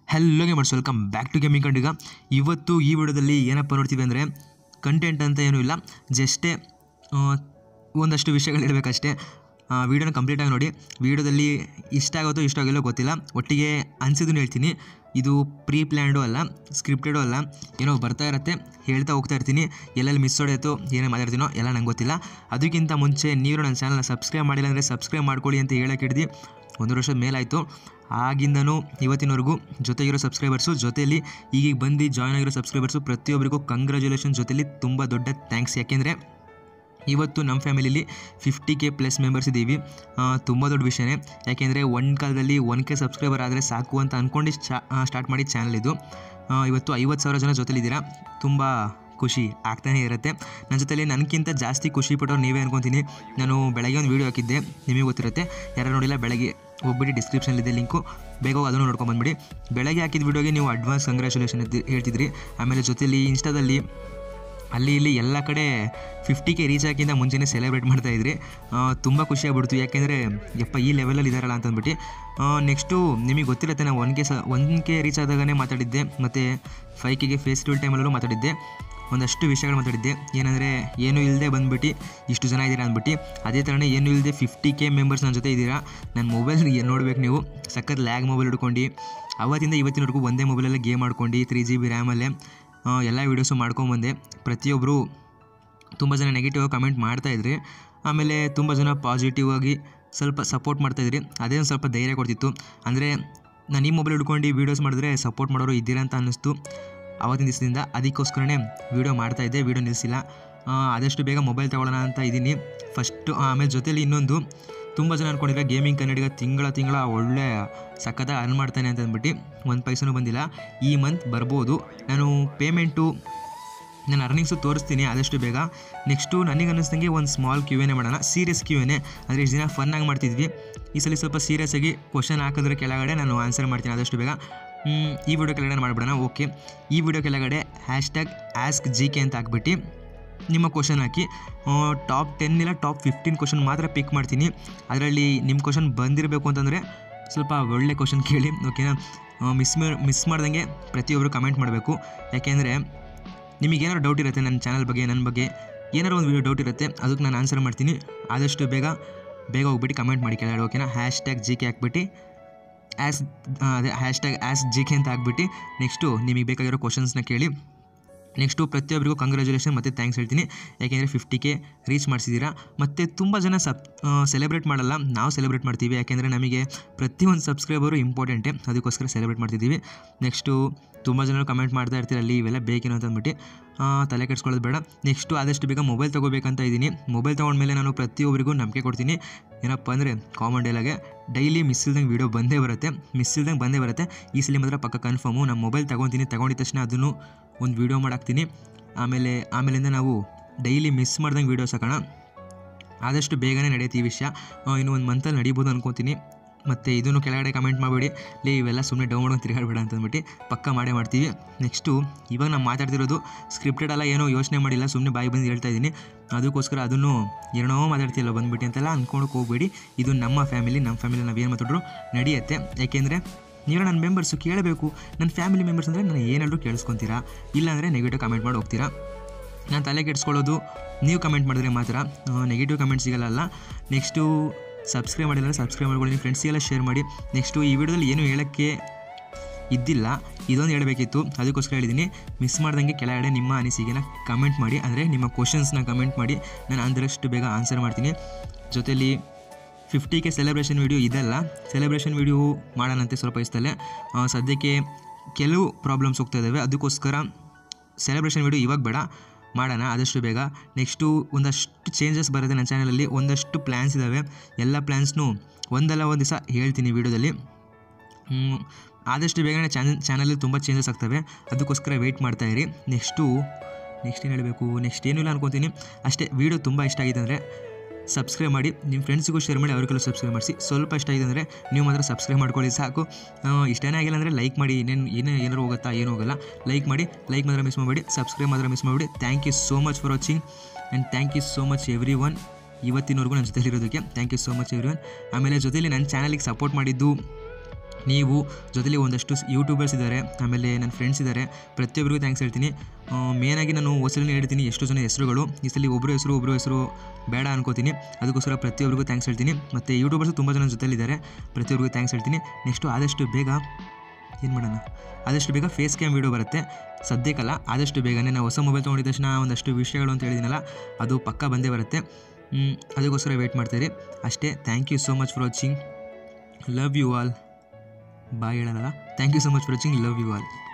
hello gamers welcome back to gaming ಕಂಡಿಗ ಇವತ್ತು ಈ ವಿಡಿಯೋದಲ್ಲಿ ಏನಪ್ಪ ನೋಡ್ತೀವಿ ಅಂದರೆ ಕಂಟೆಂಟ್ ಅಂತ ಏನೂ ಇಲ್ಲ ಜಸ್ಟೇ ಒಂದಷ್ಟು ವಿಷಯಗಳಿರಬೇಕಷ್ಟೇ ವೀಡಿಯೋನ ಕಂಪ್ಲೀಟಾಗಿ ನೋಡಿ ವೀಡಿಯೋದಲ್ಲಿ ಇಷ್ಟ ಆಗೋದು ಇಷ್ಟ ಆಗಿಲ್ಲೋ ಗೊತ್ತಿಲ್ಲ ಒಟ್ಟಿಗೆ ಅನಿಸಿದ್ದನ್ನು ಹೇಳ್ತೀನಿ ಇದು ಪ್ರೀ ಪ್ಲ್ಯಾನ್ಡು ಅಲ್ಲ ಸ್ಕ್ರಿಪ್ಟೆಡು ಅಲ್ಲ ಏನೋ ಬರ್ತಾ ಇರುತ್ತೆ ಹೇಳ್ತಾ ಹೋಗ್ತಾ ಇರ್ತೀನಿ ಎಲ್ಲೆಲ್ಲಿ ಮಿಸ್ ಹೊಡೆಯಿತು ಏನೇ ಮಾತಾಡ್ತೀನೋ ಎಲ್ಲ ನಂಗೆ ಗೊತ್ತಿಲ್ಲ ಅದಕ್ಕಿಂತ ಮುಂಚೆ ನೀವು ನನ್ನ ಚಾನಲ್ನ ಸಬ್ಸ್ಕ್ರೈಬ್ ಮಾಡಿಲ್ಲ ಅಂದರೆ ಸಬ್ಸ್ಕ್ರೈಬ್ ಮಾಡ್ಕೊಳ್ಳಿ ಅಂತ ಹೇಳಕ್ಕೆ ಹಿಡ್ದು ಒಂದು ವರ್ಷದ ಮೇಲಾಯಿತು ಆಗಿಂದನೂ ಇವತ್ತಿನವರೆಗೂ ಜೊತೆಗಿರೋ ಸಬ್ಸ್ಕ್ರೈಬರ್ಸು ಜೊತೆಯಲ್ಲಿ ಈಗೀಗ ಬಂದು ಜಾಯ್ನ್ ಆಗಿರೋ ಸಬ್ಸ್ಕ್ರೈಬರ್ಸು ಪ್ರತಿಯೊಬ್ಬರಿಗೂ ಕಂಗ್ರ್ಯಾಚುಲೇಷನ್ ಜೊತೆಲಿ ತುಂಬ ದೊಡ್ಡ ಥ್ಯಾಂಕ್ಸ್ ಯಾಕೆಂದರೆ ಇವತ್ತು ನಮ್ಮ ಫ್ಯಾಮಿಲಿಲಿ ಫಿಫ್ಟಿ ಕೆ ಪ್ಲಸ್ ಮೆಂಬರ್ಸ್ ಇದ್ದೀವಿ ತುಂಬ ದೊಡ್ಡ ವಿಷಯನೇ ಯಾಕೆಂದರೆ ಒಂದು ಕಾಲದಲ್ಲಿ ಒನ್ ಕೆ ಸಬ್ಸ್ಕ್ರೈಬರ್ ಆದರೆ ಸಾಕು ಅಂತ ಅಂದ್ಕೊಂಡು ಸ್ಟಾರ್ಟ್ ಮಾಡಿದ ಚಾನಲ್ ಇದು ಆ, ಇವತ್ತು ಐವತ್ತು ಸಾವಿರ ಜನ ಜೊತೆಲಿದ್ದೀರಾ ತುಂಬ ಖುಷಿ ಆಗ್ತಾನೇ ಇರುತ್ತೆ ನನ್ನ ಜೊತೆಲಿ ನನಗಿಂತ ಜಾಸ್ತಿ ಖುಷಿ ಪಟ್ಟವ್ರು ನೀವೇ ಅನ್ಕೊತೀನಿ ನಾನು ಬೆಳಗ್ಗೆ ಒಂದು ವೀಡಿಯೋ ಹಾಕಿದ್ದೆ ನಿಮಗೆ ಗೊತ್ತಿರುತ್ತೆ ಯಾರು ನೋಡಿಲ್ಲ ಬೆಳಗ್ಗೆ ಹೋಗ್ಬಿಟ್ಟು ಡಿಸ್ಕ್ರಿಪ್ಷನಲ್ಲಿದೆ ಲಿಂಕು ಬೇಗ ಹೋಗಿ ಅದನ್ನು ನೋಡ್ಕೊಂಡು ಬಂದ್ಬಿಡಿ ಬೆಳಗ್ಗೆ ಹಾಕಿದ ವೀಡಿಯೋಗೆ ನೀವು ಅಡ್ವಾನ್ಸ್ ಕಂಗ್ರ್ಯಾಚುಲೇಷನ್ ಹೇಳ್ತಿದ್ರಿ ಆಮೇಲೆ ಜೊತೆಲಿ ಇನ್ಸ್ಟಾದಲ್ಲಿ ಅಲ್ಲಿ ಇಲ್ಲಿ ಎಲ್ಲ ಕಡೆ ಫಿಫ್ಟಿ ಕೆ ರೀಚ್ ಆಗಿಂದ ಮುಂಚೆನೇ ಸೆಲೆಬ್ರೇಟ್ ಮಾಡ್ತಾ ಇದ್ರಿ ತುಂಬ ಖುಷಿಯಾಗ್ಬಿಡ್ತು ಯಾಕೆಂದರೆ ಯಪ್ಪ ಈ ಲೆವೆಲಲ್ಲಿ ಇದ್ದಾರಲ್ಲ ಅಂತಂದ್ಬಿಟ್ಟು ನೆಕ್ಸ್ಟು ನಿಮಗೆ ಗೊತ್ತಿರುತ್ತೆ ನಾವು ಒನ್ ಕೆ ಸ ಒನ್ ಕೆ ರೀಚ್ ಆದಾಗನೇ ಮಾತಾಡಿದ್ದೆ ಮತ್ತು ಫೈವ್ ಕೆಗೆ ಫೆಸ್ಟಿವಲ್ ಟೈಮಲ್ಲೂ ಮಾತಾಡಿದ್ದೆ ಒಂದಷ್ಟು ವಿಷಯಗಳು ಮಾತಾಡಿದ್ದೆ ಏನಂದರೆ ಏನೂ ಇಲ್ಲದೆ ಬಂದ್ಬಿಟ್ಟು ಇಷ್ಟು ಜನ ಇದ್ದೀರಾ ಅಂದ್ಬಿಟ್ಟು ಅದೇ ಥರನೇ ಏನೂ ಇಲ್ಲದೆ ಫಿಫ್ಟಿ ಕೆ ಮೆಂಬರ್ಸ್ ನನ್ನ ಜೊತೆ ಇದ್ದೀರಾ ನನ್ನ ಮೊಬೈಲ್ ನೋಡ್ಬೇಕು ನೀವು ಸಖತ್ ಲ್ಯಾಗ್ ಮೊಬೈಲ್ ಹಿಡ್ಕೊಂಡು ಅವತ್ತಿಂದ ಇವತ್ತಿನವರೆಗೂ ಒಂದೇ ಮೊಬೈಲಲ್ಲೇ ಗೇಮ್ ಆಡ್ಕೊಂಡು ತ್ರೀ ಜಿ ಬಿ ರ್ಯಾಮಲ್ಲೇ ಎಲ್ಲ ವೀಡಿಯೋಸು ಮಾಡ್ಕೊಂಬಂದೆ ಪ್ರತಿಯೊಬ್ಬರು ತುಂಬ ಜನ ನೆಗೆಟಿವ್ ಆಗಿ ಕಮೆಂಟ್ ಮಾಡ್ತಾಯಿದ್ರಿ ಆಮೇಲೆ ತುಂಬ ಜನ ಪಾಸಿಟಿವ್ ಆಗಿ ಸ್ವಲ್ಪ ಸಪೋರ್ಟ್ ಮಾಡ್ತಾಯಿದ್ರಿ ಅದೇ ಒಂದು ಸ್ವಲ್ಪ ಧೈರ್ಯ ಕೊಡ್ತಿತ್ತು ಅಂದರೆ ನಾನು ಈ ಮೊಬೈಲ್ ಹಿಡ್ಕೊಂಡು ವೀಡಿಯೋಸ್ ಮಾಡಿದ್ರೆ ಸಪೋರ್ಟ್ ಮಾಡೋರು ಇದ್ದೀರಾ ಅಂತ ಅನ್ನಿಸ್ತು ಆವತ್ತಿನ ದಿವಸದಿಂದ ಅದಕ್ಕೋಸ್ಕರನೇ ವೀಡಿಯೋ ಮಾಡ್ತಾಯಿದ್ದೆ ವೀಡಿಯೋ ನಿಲ್ಲಿಸಿಲ್ಲ ಆ, ಆದಷ್ಟು ಬೇಗ ಮೊಬೈಲ್ ತೊಗೊಳ್ಳೋಣ ಅಂತ ಇದ್ದೀನಿ ಫಸ್ಟು ಆಮೇಲೆ ಜೊತೆಲಿ ಇನ್ನೊಂದು ತುಂಬ ಜನ ಅಂದ್ಕೊಂಡಿದ್ರೆ ಗೇಮಿಂಗ್ ಕನ್ನಡಿಗ ತಿಂಗಳ ತಿಂಗಳ ಒಳ್ಳೆ ಸಖತ್ತಾಗಿ ಅರ್ನ್ ಮಾಡ್ತಾನೆ ಅಂತ ಅಂದ್ಬಿಟ್ಟು ಒಂದು ಪೈಸನೂ ಬಂದಿಲ್ಲ ಈ ಮಂತ್ ಬರ್ಬೋದು ನಾನು ಪೇಮೆಂಟು ನಾನು ಅರ್ನಿಂಗ್ಸು ತೋರಿಸ್ತೀನಿ ಆದಷ್ಟು ಬೇಗ ನೆಕ್ಸ್ಟು ನನಗೆ ಅನ್ನಿಸ್ದಂಗೆ ಒಂದು ಸ್ಮಾಲ್ ಕ್ಯೂ ಎನೇ ಮಾಡೋಣ ಸೀರಿಯಸ್ ಕ್ಯೂ ಎನೇ ಅಂದರೆ ಇಷ್ಟು ದಿನ ಫನ್ನಾಗಿ ಮಾಡ್ತಿದ್ವಿ ಈ ಸಲ ಸ್ವಲ್ಪ ಸೀರಿಯಸ್ ಆಗಿ ಕ್ವಶನ್ ಹಾಕಿದ್ರೆ ಕೆಳಗಡೆ ನಾನು ಆನ್ಸರ್ ಮಾಡ್ತೀನಿ ಆದಷ್ಟು ಬೇಗ ಹ್ಮ್, ಈ ವಿಡಿಯೋ ಕೆಳಗಡೆ ಮಾಡಿಬಿಡೋಣ ಓಕೆ ಈ ವಿಡಿಯೋ ಕೆಳಗಡೆ hashtag ask G K ಅಂತ ಹಾಕ್ಬಿಟ್ಟು ನಿಮ್ಮ ಕ್ವಶನ್ ಹಾಕಿ ಟಾಪ್ ಟೆನ್ ಇಲ್ಲ ಟಾಪ್ ಫಿಫ್ಟೀನ್ ಕ್ವಶನ್ ಮಾತ್ರ ಪಿಕ್ ಮಾಡ್ತೀನಿ ಅದರಲ್ಲಿ ನಿಮ್ಮ ಕ್ವಶನ್ ಬಂದಿರಬೇಕು ಅಂತಂದರೆ ಸ್ವಲ್ಪ ಒಳ್ಳೆ ಕ್ವಶನ್ ಕೇಳಿ ಓಕೆನಾ ಮಿಸ್ ಮಿಸ್ ಮಾಡ್ದಂಗೆ ಪ್ರತಿಯೊಬ್ಬರು ಕಮೆಂಟ್ ಮಾಡಬೇಕು ಯಾಕೆಂದರೆ ನಿಮಗೇನಾದ್ರು ಡೌಟ್ ಇರುತ್ತೆ ನನ್ನ ಚಾನಲ್ ಬಗ್ಗೆ ನನ್ನ ಬಗ್ಗೆ ಏನಾರು ಒಂದು ವಿಡಿಯೋ ಡೌಟ್ ಇರುತ್ತೆ ಅದಕ್ಕೆ ನಾನು ಆನ್ಸರ್ ಮಾಡ್ತೀನಿ ಆದಷ್ಟು ಬೇಗ ಬೇಗ ಹೋಗ್ಬಿಟ್ಟು ಕಮೆಂಟ್ ಮಾಡಿ ಕೆಳಗಡೆ ಓಕೆನಾ ಹ್ಯಾಶ್ ಟ್ಯಾಗ್ ಜಿ ಕೆ ಹಾಕ್ಬಿಟ್ಟು ಆ್ಯಸ್ ಅದೇ hashtag ask G K ಅಂತ ಹಾಕ್ಬಿಟ್ಟು ನೆಕ್ಸ್ಟು ನಿಮಗೆ ಬೇಕಾಗಿರೋ ಕ್ವಶನ್ಸ್ನ ಕೇಳಿ ನೆಕ್ಸ್ಟು ಪ್ರತಿಯೊಬ್ಬರಿಗೂ ಕಂಗ್ರ್ಯಾಚುಲೇಷನ್ ಮತ್ತು ಥ್ಯಾಂಕ್ಸ್ ಹೇಳ್ತೀನಿ ಯಾಕೆಂದರೆ ಫಿಫ್ಟಿ ಕೆ ರೀಚ್ ಮಾಡಿಸಿದ್ದೀರಾ ಮತ್ತು ತುಂಬ ಜನ ಸಬ್ ಸೆಲೆಬ್ರೇಟ್ ಮಾಡಲ್ಲ ನಾವು ಸೆಲೆಬ್ರೇಟ್ ಮಾಡ್ತೀವಿ ಯಾಕೆಂದರೆ ನಮಗೆ ಪ್ರತಿಯೊಂದು ಸಬ್ಸ್ಕ್ರೈಬರು ಇಂಪಾರ್ಟೆಂಟೇ ಅದಕ್ಕೋಸ್ಕರ ಸೆಲೆಬ್ರೇಟ್ ಮಾಡ್ತಿದ್ದೀವಿ ನೆಕ್ಸ್ಟು ತುಂಬ ಜನರು ಕಮೆಂಟ್ ಮಾಡ್ತಾ ಇರ್ತೀರ ಅಲ್ಲಿ ಇವೆಲ್ಲ ಬೇಕೇನೋ ಅಂತ ಅಂದ್ಬಿಟ್ಟು ಆ, ತಲೆ ಕೆಡ್ಸ್ಕೊಳ್ಳೋದು ಬೇಡ ನೆಕ್ಸ್ಟು ಆದಷ್ಟು ಬೇಗ ಮೊಬೈಲ್ ತೊಗೋಬೇಕಂತ ಇದ್ದೀನಿ ಮೊಬೈಲ್ ತೊಗೊಂಡ್ಮೇಲೆ ನಾನು ಪ್ರತಿಯೊಬ್ಬರಿಗೂ ನಂಬಿಕೆ ಕೊಡ್ತೀನಿ ಏನಪ್ಪ ಅಂದರೆ ಕಾಮನ್ ಡೇಲಾಗೆ ಡೈಲಿ ಮಿಸ್ ಇಲ್ದಂಗೆ ವೀಡಿಯೋ ಬಂದೇ ಬರುತ್ತೆ ಮಿಸ್ ಇಲ್ದಂಗೆ ಬಂದೇ ಬರುತ್ತೆ ಈ ಸಲ ಮಾತ್ರ ಪಕ್ಕ ಕನ್ಫರ್ಮು ನಾನು ಮೊಬೈಲ್ ತೊಗೊತೀನಿ ತೊಗೊಂಡಿದ ತಕ್ಷಣ ಅದನ್ನು ಒಂದು ವೀಡಿಯೋ ಮಾಡಾಕ್ತೀನಿ ಆಮೇಲೆ ಆಮೇಲಿಂದ ನಾವು ಡೈಲಿ ಮಿಸ್ ಮಾಡ್ದಂಗೆ ವೀಡಿಯೋಸ್ ಹಾಕೋಣ ಆದಷ್ಟು ಬೇಗನೆ ನಡೆಯುತ್ತೆ ಈ ವಿಷಯ ಆ, ಇನ್ನು ಒಂದು ಮಂತಲ್ಲಿ ನಡೀಬೋದು ಅನ್ಕೋತೀನಿ ಮತ್ತು ಇದನ್ನು ಕೆಳಗಡೆ ಕಮೆಂಟ್ ಮಾಡಬೇಡಿ ಲೇ ಇವೆಲ್ಲ ಸುಮ್ಮನೆ ಡೌನ್ ಮಾಡ್ಕೊಂಡು ತಿರುಗಾಡಬೇಡ ಅಂತಂದ್ಬಿಟ್ಟು ಪಕ್ಕ ಮಾಡೇ ಮಾಡ್ತೀವಿ ನೆಕ್ಸ್ಟು ಇವಾಗ ನಾನು ಮಾತಾಡ್ತಿರೋದು ಸ್ಕ್ರಿಪ್ಟೆಡ್ ಎಲ್ಲ ಏನೋ ಯೋಚನೆ ಮಾಡಿಲ್ಲ ಸುಮ್ಮನೆ ಬಾಯಿ ಬಂದು ಹೇಳ್ತಾ ಇದ್ದೀನಿ ಅದಕ್ಕೋಸ್ಕರ ಅದನ್ನು ಏನೋ ಮಾತಾಡ್ತಿಲ್ಲ ಬಂದ್ಬಿಟ್ಟು ಅಂತೆಲ್ಲ ಅಂದ್ಕೊಳಕ್ಕೆ ಹೋಗ್ಬೇಡಿ ಇದು ನಮ್ಮ ಫ್ಯಾಮಿಲಿ ನಮ್ಮ ಫ್ಯಾಮಿಲಿ ನಾವು ಏನು ಮಾತಾಡ್ರು ನಡೆಯುತ್ತೆ ಯಾಕೆಂದರೆ ನೀವು ನನ್ನ ಮೆಂಬರ್ಸು ಕೇಳಬೇಕು ನನ್ನ ಫ್ಯಾಮಿಲಿ ಮೆಂಬರ್ಸ್ ಅಂದರೆ ನಾನು ಏನಾದರೂ ಕೇಳಿಸ್ಕೊತೀರಾ ಇಲ್ಲಾಂದರೆ ನೆಗೆಟಿವ್ ಕಮೆಂಟ್ ಮಾಡಿ ಹೋಗ್ತೀರಾ ನಾನು ತಲೆ ಕೆಡಿಸ್ಕೊಳ್ಳೋದು ನೀವು ಕಮೆಂಟ್ ಮಾಡಿದ್ರೆ ಮಾತ್ರ ನೆಗೆಟಿವ್ ಕಮೆಂಟ್ ಸಿಗಲ್ಲ ನೆಕ್ಸ್ಟು ಸಬ್ಸ್ಕ್ರೈಬ್ ಮಾಡಿಲ್ಲ ಸಬ್ಸ್ಕ್ರೈಬ್ ಮಾಡ್ಕೊಳ್ಳಿ ನಿಮ್ಮ ಫ್ರೆಂಡ್ಸಿಗೆಲ್ಲ ಶೇರ್ ಮಾಡಿ ನೆಕ್ಸ್ಟು ಈ ವಿಡಿಯೋದಲ್ಲಿ ಏನು ಹೇಳೋಕ್ಕೆ ಇದ್ದಿಲ್ಲ ಇದೊಂದು ಹೇಳಬೇಕಿತ್ತು ಅದಕ್ಕೋಸ್ಕರ ಹೇಳಿದ್ದೀನಿ ಮಿಸ್ ಮಾಡ್ದಂಗೆ ಕೆಳಗಡೆ ನಿಮ್ಮ ಅನಿಸಿಕೆನ ಕಮೆಂಟ್ ಮಾಡಿ ಅಂದರೆ ನಿಮ್ಮ ಕ್ವಶನ್ಸ್ನ ಕಮೆಂಟ್ ಮಾಡಿ ನಾನು ಅಂದರಷ್ಟು ಬೇಗ ಆನ್ಸರ್ ಮಾಡ್ತೀನಿ ಜೊತೆಲಿ ಫಿಫ್ಟಿ ಕೆ ಸೆಲೆಬ್ರೇಷನ್ ವೀಡಿಯೋ ಇದಲ್ಲ ಸೆಲೆಬ್ರೇಷನ್ ವೀಡಿಯೋ ಮಾಡೋಣಂತೆ ಸ್ವಲ್ಪ ಇಷ್ಟಲ್ಲೇ ಆ, ಸದ್ಯಕ್ಕೆ ಕೆಲವು ಪ್ರಾಬ್ಲಮ್ಸ್ ಹೋಗ್ತಾ ಇದ್ದಾವೆ ಅದಕ್ಕೋಸ್ಕರ ಸೆಲೆಬ್ರೇಷನ್ ವೀಡಿಯೋ ಇವಾಗ ಬೇಡ ಮಾಡೋಣ ಆದಷ್ಟು ಬೇಗ ನೆಕ್ಸ್ಟು ಒಂದಷ್ಟು ಚೇಂಜಸ್ ಬರುತ್ತೆ ನನ್ನ ಚಾನಲಲ್ಲಿ ಒಂದಷ್ಟು ಪ್ಲ್ಯಾನ್ಸ್ ಇದ್ದಾವೆ ಎಲ್ಲ ಪ್ಲ್ಯಾನ್ಸ್ನು ಒಂದಲ್ಲ ಒಂದು ದಿವಸ ಹೇಳ್ತೀನಿ ವೀಡಿಯೋದಲ್ಲಿ ಹ್ಮ್, ಆದಷ್ಟು ಬೇಗನೆ ಚಾನಲ್ ಚಾನಲಲ್ಲಿ ತುಂಬ ಚೇಂಜಸ್ ಆಗ್ತವೆ ಅದಕ್ಕೋಸ್ಕರ ವೆಯ್ಟ್ ಮಾಡ್ತಾ ಇರಿ ನೆಕ್ಸ್ಟು ನೆಕ್ಸ್ಟ್ ಏನು ಹೇಳಬೇಕು ನೆಕ್ಸ್ಟ್ ಏನೂ ಇಲ್ಲ ಅನ್ಕೊತೀನಿ ಅಷ್ಟೇ ವೀಡಿಯೋ ತುಂಬ ಇಷ್ಟ ಆಗಿದೆ ಅಂದರೆ ಸಬ್ಸ್ಕ್ರೈಬ್ ಮಾಡಿ ನಿಮ್ಮ ಫ್ರೆಂಡ್ಸಿಗೂ ಶೇರ್ ಮಾಡಿ ಅವ್ರಿಗೆಲ್ಲ ಸಬ್ಸ್ಕ್ರೈಬ್ ಮಾಡಿಸಿ ಸ್ವಲ್ಪ ಇಷ್ಟ ಆಗಿದೆ ಅಂದರೆ ನೀವು ಮಾತ್ರ ಸಬ್ಸ್ಕ್ರೈಬ್ ಮಾಡ್ಕೊಳ್ಳಿ ಸಾಕು ಆ, ಇಷ್ಟನೇ ಆಗಿಲ್ಲ ಅಂದರೆ ಲೈಕ್ ಮಾಡಿ ಇನ್ನೇನು ಏನೇ ಏನಾರು ಹೋಗುತ್ತಾ ಏನೂ ಹೋಗಲ್ಲ ಲೈಕ್ ಮಾಡಿ ಲೈಕ್ ಮಾತ್ರ ಮಿಸ್ ಮಾಡಬೇಡಿ ಸಬ್ಸ್ಕ್ರೈಬ್ ಮಾತ್ರ ಮಿಸ್ ಮಾಡಬೇಡಿ thank you so much for watching and thank you so much everyone ಇವತ್ತಿನವರೆಗೂ ನನ್ನ ಜೊತೆಲಿರೋದಕ್ಕೆ thank you so much everyone ಆಮೇಲೆ ಜೊತೆಲಿ ನನ್ನ ಚಾನಲಿಗೆ ಸಪೋರ್ಟ್ ಮಾಡಿದ್ದು ನೀವು ಜೊತೆಲಿ ಒಂದಷ್ಟು ಯೂಟ್ಯೂಬರ್ಸ್ ಇದ್ದಾರೆ ಆಮೇಲೆ ನನ್ನ ಫ್ರೆಂಡ್ಸ್ ಇದ್ದಾರೆ ಪ್ರತಿಯೊಬ್ಬರಿಗೂ ಥ್ಯಾಂಕ್ಸ್ ಹೇಳ್ತೀನಿ ಮೇನಾಗಿ ನಾನು ಹೊಸಲನ್ನ ಹೇಳ್ತೀನಿ ಎಷ್ಟು ಜನ ಹೆಸರುಗಳು ಈ ಸಲ ಒಬ್ಬರು ಹೆಸರು ಒಬ್ಬರು ಹೆಸರು ಬೇಡ ಅನ್ಕೋತೀನಿ ಅದಕ್ಕೋಸ್ಕರ ಪ್ರತಿಯೊಬ್ಬರಿಗೂ ಥ್ಯಾಂಕ್ಸ್ ಹೇಳ್ತೀನಿ ಮತ್ತು ಯೂಟ್ಯೂಬರ್ಸು ತುಂಬ ಜನ ಜೊತೆಲಿದ್ದಾರೆ ಪ್ರತಿಯೊಬ್ಬರಿಗೂ ಥ್ಯಾಂಕ್ಸ್ ಹೇಳ್ತೀನಿ ನೆಕ್ಸ್ಟು ಆದಷ್ಟು ಬೇಗ ಏನು ಮಾಡೋಣ ಆದಷ್ಟು ಬೇಗ ಫೇಸ್ ಕ್ಯಾಮ್ ವೀಡಿಯೋ ಬರುತ್ತೆ ಸದ್ಯಕ್ಕಲ್ಲ ಆದಷ್ಟು ಬೇಗನೆ ನಾವು ಹೊಸ ಮೊಬೈಲ್ ತೊಗೊಂಡಿದ ತಕ್ಷಣ ಒಂದಷ್ಟು ವಿಷಯಗಳು ಅಂತ ಹೇಳಿದ್ದೀನಲ್ಲ ಅದು ಪಕ್ಕ ಬಂದೇ ಬರುತ್ತೆ ಹ್ಮ್, ಅದಕ್ಕೋಸ್ಕರ ವೆಯ್ಟ್ ಮಾಡ್ತೀರಿ ಅಷ್ಟೇ thank you so much for watching love you all bye ಹೇಳಲ್ಲ thank you so much for watching love you all